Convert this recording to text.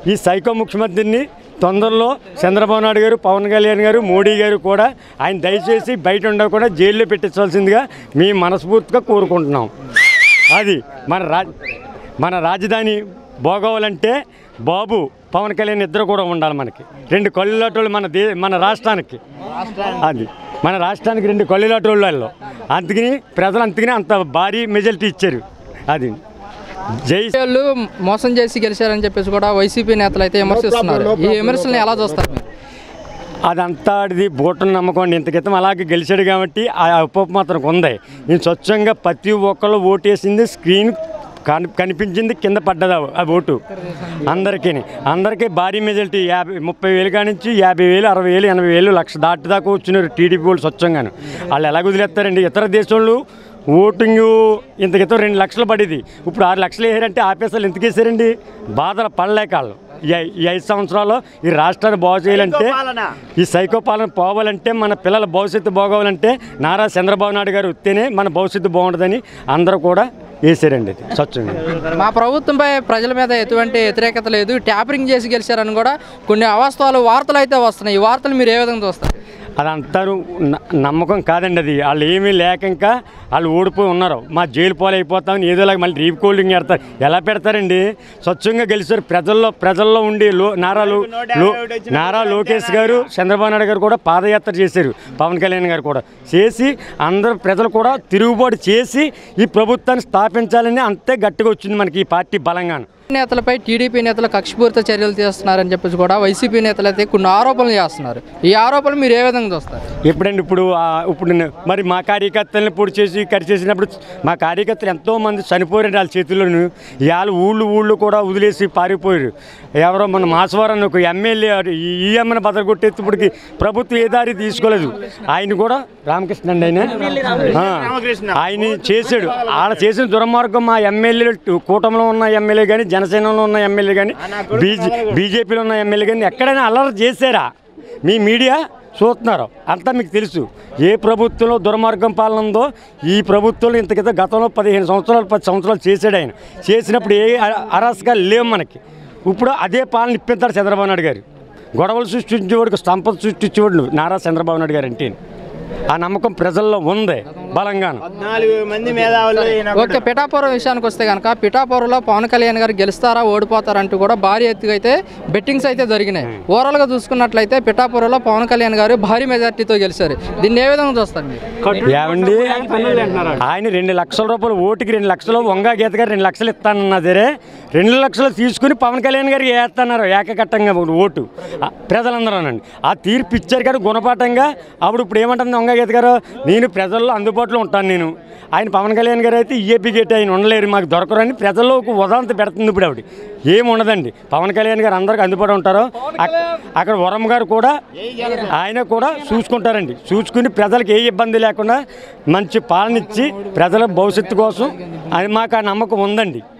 ఈ సైకో ముఖ్యమంత్రిని తొందరలో చంద్రబాబు నాయుడు గారు పవన్ కళ్యాణ్ గారు మోడీ గారు కూడా ఆయన దయచేసి బయట ఉండకుండా జైల్లో పెట్టించవలసిందిగా మీ మనస్ఫూర్తిగా కోరుకుంటున్నాం అది మన రా మన రాజధాని భోగవాలంటే బాబు పవన్ కళ్యాణ్ ఇద్దరు కూడా ఉండాలి మనకి రెండు కళ్ళులాటోళ్ళు మన దే మన రాష్ట్రానికి అది మన రాష్ట్రానికి రెండు కళ్ళులాటోళ్ళు అందుకని ప్రజలు అందుకని అంత భారీ మెజారిటీ ఇచ్చారు అది జై వాళ్ళు మోసం చేసి గెలిచారని చెప్పేసి కూడా వైసీపీ నేతలు అయితే విమర్శిస్తున్నారు ఈ విమర్శల్ని ఎలా చూస్తారు మీరు అదంతా అది బూటను నమ్మకం ఇంత క్రితం అలాగే గెలిచాడు కాబట్టి ఆ ఉపపు మాత్రం ఉంది నేను స్వచ్ఛంగా ప్రతి ఒక్కళ్ళు ఓటేసింది స్క్రీన్ కని కనిపించింది కింద పడ్డది ఆ- ఆ ఓటు అందరికీ అందరికీ భారీ మెజారిటీ యాభై ముప్పై వేలు కానించి యాభై వేలు అరవై వేలు ఎనభై వేలు లక్ష దాటి దాకా వచ్చినారు టీడీపీ వాళ్ళు స్వచ్ఛంగాను వాళ్ళు ఎలాగ వదిలేస్తారండి ఇతర దేశంలో ఓటింగ్ ఇంత క్రితం రెండు లక్షలు పడేది ఇప్పుడు ఆరు లక్షలు వేసారంటే ఆపేసాలు ఎందుకు వేసారండి బాధలు పడలేక వాళ్ళు ఈ ఐ- ఈ ఐదు సంవత్సరాలు ఈ రాష్ట్రాన్ని బాగు చేయాలంటే ఈ సైకో పాలన పోవాలంటే మన పిల్లల భవిష్యత్తు బాగోవాలంటే నారా చంద్రబాబు నాయుడు గారు వస్తేనే మన భవిష్యత్తు బాగుంటుందని అందరూ కూడా వేసారండి ఇది స్వచ్ఛంగా మా ప్రభుత్వంపై ప్రజల మీద ఎటువంటి వ్యతిరేకత లేదు ట్యాపరింగ్ చేసి గెలిచారని కూడా కొన్ని అవాస్తవాలు వార్తలు అయితే వస్తున్నాయి ఈ వార్తలు మీరు ఏ విధంగా చూస్తారు అదంతా న- నమ్మకం కాదండి అది వాళ్ళు ఏమీ లేక ఇంకా వాళ్ళు ఓడిపోయి ఉన్నారు మా జైలు పోలు అయిపోతామని ఏదోలాగా మళ్ళీ రీప్ కోల్డింగ్ పెడతారు ఎలా పెడతారండి స్వచ్ఛంగా గెలిచారు ప్రజల్లో ప్రజల్లో ఉండి లో నారా లో లో- నారా లోకేష్ గారు చంద్రబాబు నాయుడు గారు కూడా పాదయాత్ర చేశారు పవన్ కళ్యాణ్ గారు కూడా చేసి అందరు ప్రజలు కూడా తిరుగుబాటు చేసి ఈ ప్రభుత్వాన్ని స్థాపించాలని అంతే గట్టిగా వచ్చింది మనకి ఈ పార్టీ బలంగాను నేతలపై టీడీపీ నేతలు కక్షపూరిత చర్యలు చేస్తున్నారని చెప్పేసి కూడా వైసీపీ నేతలు అయితే కొన్ని ఆరోపణలు చేస్తున్నారు ఈ ఆరోపణలు మీరు ఏ విధంగా చూస్తారు ఎప్పుడండి ఇప్పుడు ఆ, ఇప్పుడు నేను- మరి మా కార్యకర్తలను పొడి చేసి కరిచేసినప్పుడు మా కార్యకర్తలు ఎంతో మంది చనిపోయారు వాళ్ళ చేతుల్లోను ఇవాళ ఊళ్ళు ఊళ్ళు కూడా వదిలేసి పారిపోయారు ఎవరో మన మాసవరం ఒక ఎమ్మెల్యే ఈఎంని బదలగొట్టేసి ఇప్పటికి ప్రభుత్వం ఏ దారి తీసుకోలేదు ఆయన కూడా రామకృష్ణ అండి ఆయన ఆ, ఆయన చేశాడు ఆడ చేసిన దుర్మార్గం మా ఎమ్మెల్యేలు కూటమిలో ఉన్న ఎమ్మెల్యే కానీ జనసేనలో ఉన్న ఎమ్మెల్యే కానీ బీజే బీజేపీలో ఉన్న ఎమ్మెల్యే కానీ ఎక్కడైనా అల్లరి చేశారా మీ మీడియా చూస్తున్నారు అంతా మీకు తెలుసు ఏ ప్రభుత్వంలో దుర్మార్గం పాలన ఉందో ఈ ప్రభుత్వంలో ఇంతకిత గతంలో పదిహేను సంవత్సరాలు పది సంవత్సరాలు చేశాడు ఆయన చేసినప్పుడు ఏ అ- అరాచకాలు లేవు మనకి ఇప్పుడు అదే పాలన ఇప్పిస్తారు చంద్రబాబు నాయుడు గారు గొడవలు సృష్టించేవాడికి సంపద సృష్టించేవాడు నారా చంద్రబాబు నాయుడు గారు అంటే ఆ నమ్మకం ప్రజల్లో ఉంది బలంగాను నాలుగు మంది మేధావులు ఈయన ఓకే పిఠాపురం విషయానికి వస్తే కనుక పిఠాపురంలో పవన్ కళ్యాణ్ గారు గెలుస్తారా ఓడిపోతారంటూ కూడా భారీ ఎత్తుగా అయితే బెట్టింగ్స్ అయితే జరిగినాయి ఓవరాల్గా చూసుకున్నట్లయితే పిఠాపురంలో పవన్ కళ్యాణ్ గారు భారీ మెజార్టీతో గెలిచారు దీన్ని ఏ విధంగా చూస్తారు మీరు ఏమండి ఆయన రెండు లక్షల రూపాయలు ఓటుకి రెండు లక్షలు వంగా గీత గారు రెండు లక్షలు ఇస్తానన్నా సరే రెండు లక్షలు తీసుకుని పవన్ కళ్యాణ్ గారికి వేస్తున్నారు ఏకకట్టంగా ఓటు ఆ, ప్రజలందరూనండి ఆ తీర్పు ఇచ్చారు కానీ గుణపాఠంగా అప్పుడు ఇప్పుడు ఏమంటుంది వంగా గీత గారు నేను ప్రజల్లో అందుబాటులో ఉంటాను నేను ఆయన పవన్ కళ్యాణ్ గారు అయితే ఈఏపీ గేట్ ఆయన ఉండలేరు మాకు దొరకరని ప్రజల్లో ఒక ఉదాంత పెడుతుంది ఇప్పుడు ఆవిడ ఏమి ఉండదండి పవన్ కళ్యాణ్ గారు అందరికి అందుబాటు ఉంటారు అక్- అక్కడ వరం గారు కూడా ఆయన కూడా చూసుకుంటారండి చూసుకుని ప్రజలకు ఏ ఇబ్బంది లేకుండా మంచి పాలన ఇచ్చి ప్రజల భవిష్యత్తు కోసం అది మాకు ఆ నమ్మకం ఉందండి